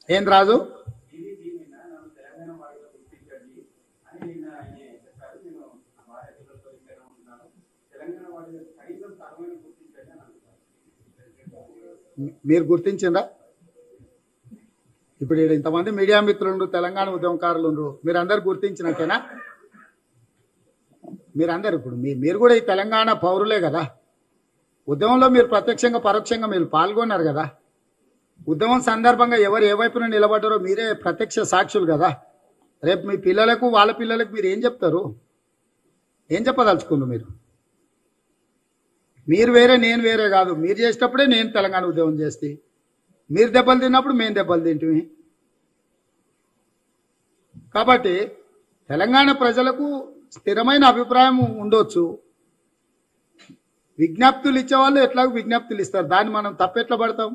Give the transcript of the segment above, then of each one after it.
ఏం రాజు ఇది దీని నన్ను తెలంగాణ వాడిగా గుర్తించండి అని నిన్న ఆయన చెప్పారు నేను భార్య పిల్లలతో ఇక్కడే ఉంటున్నాను తెలంగాణ వాడిగా కనీసం సగమైన గుర్తించండి అని అంటున్నారు మీరు గుర్తించిందా ఇప్పుడు ఈడ ఇంతమంది మీడియా మిత్రులు తెలంగాణ ఉద్యమకారులు ఉన్నారు మీరందరు గుర్తించినట్టేనా మీరందరు ఇప్పుడు మీ మీరు కూడా ఈ తెలంగాణ పౌరులే కదా ఉద్యమంలో మీరు ప్రత్యక్షంగా పరోక్షంగా మీరు పాల్గొన్నారు కదా ఉద్యమం సందర్భంగా ఎవరు ఏ వైపున నిలబడ్డారో మీరే ప్రత్యక్ష సాక్షులు కదా రేపు మీ పిల్లలకు వాళ్ళ పిల్లలకు మీరు ఏం చెప్తారు ఏం చెప్పదలుచుకున్నారు మీరు మీరు వేరే నేను వేరే కాదు మీరు చేసేటప్పుడే నేను తెలంగాణ ఉద్యమం చేస్తే మీరు దెబ్బలు తిన్నప్పుడు మేము దెబ్బలు తింటిమి కాబట్టి తెలంగాణ ప్రజలకు స్థిరమైన అభిప్రాయం ఉండొచ్చు విజ్ఞప్తులు ఇచ్చేవాళ్ళు ఎట్లాగో విజ్ఞప్తులు ఇస్తారు దాన్ని మనం తప్పెట్లా పడతాం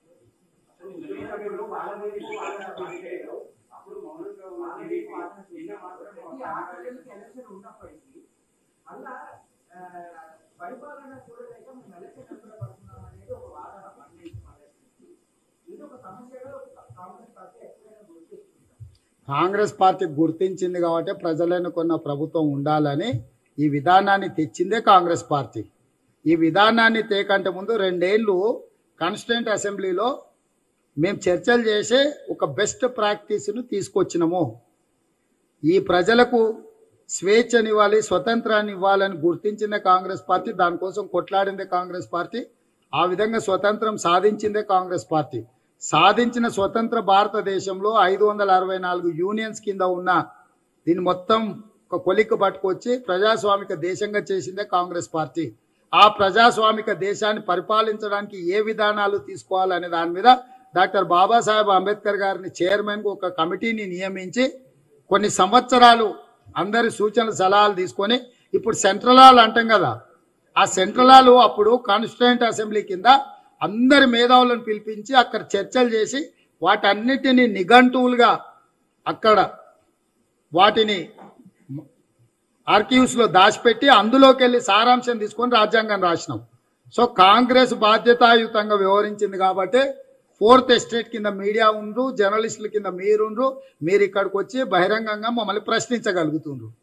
అప్పుడు మౌనంగా ఉన్నది నిన్న మాత్రం ఈ ఆంధ్రప్రదేశ్ ఎలక్షన్ ఉన్నప్పటికీ మళ్ళా ఆ, పరిపాలన చూడలేక మేము ఎలక్షన్ ఎక్కడ పడుతున్నాం అనేది ఒక వాదన పండించి ఇది ఒక సమస్యగా కాంగ్రెస్ పార్టీ ఎప్పుడైనా గుర్తిస్తుంటాం కాంగ్రెస్ పార్టీ గుర్తించింది కాబట్టి ప్రజలను కొన్న ప్రభుత్వం ఉండాలని ఈ విధానాన్ని తెచ్చిందే కాంగ్రెస్ పార్టీ ఈ విధానాన్ని తేకంటే ముందు రెండేళ్లు కాన్స్టిట్యూంట్ అసెంబ్లీలో మేము చర్చలు చేసే ఒక బెస్ట్ ప్రాక్టీస్ను తీసుకొచ్చినాము ఈ ప్రజలకు స్వేచ్ఛనివ్వాలి స్వతంత్రాన్ని ఇవ్వాలని గుర్తించిందే కాంగ్రెస్ పార్టీ దానికోసం కొట్లాడిందే కాంగ్రెస్ పార్టీ ఆ విధంగా స్వతంత్రం సాధించిందే కాంగ్రెస్ పార్టీ సాధించిన స్వతంత్ర భారతదేశంలో ఐదు వందల అరవై నాలుగు యూనియన్స్ కింద ఉన్న దీన్ని మొత్తం ఒక కొలిక్కు పట్టుకొచ్చి ప్రజాస్వామిక దేశంగా చేసిందే కాంగ్రెస్ పార్టీ ఆ ప్రజాస్వామిక దేశాన్ని పరిపాలించడానికి ఏ విధానాలు తీసుకోవాలనే దాని మీద డాక్టర్ బాబాసాహెబ్ అంబేద్కర్ గారిని చైర్మన్ ఒక కమిటీని నియమించి కొన్ని సంవత్సరాలు అందరి సూచనలు సలహాలు తీసుకొని ఇప్పుడు సెంట్రల్ హాల్ అంటాం కదా ఆ సెంట్రల్ హాల్ అప్పుడు కాన్స్టిట్యూంట్ అసెంబ్లీ కింద అందరి మేధావులను పిలిపించి అక్కడ చర్చలు చేసి వాటన్నిటిని నిఘంటువులుగా అక్కడ వాటిని ఆర్కీవ్స్ లో దాచిపెట్టి అందులోకి వెళ్ళి సారాంశం తీసుకొని రాజ్యాంగం రాసినాం సో కాంగ్రెస్ బాధ్యతాయుతంగా వ్యవహరించింది కాబట్టి ఫోర్త్ ఎస్టేట్ కింద మీడియా ఉండ్రు జర్నలిస్టుల కింద మీరుండ్రు మీరు ఇక్కడికి వచ్చి బహిరంగంగా మమ్మల్ని ప్రశ్నించగలుగుతుండ్రు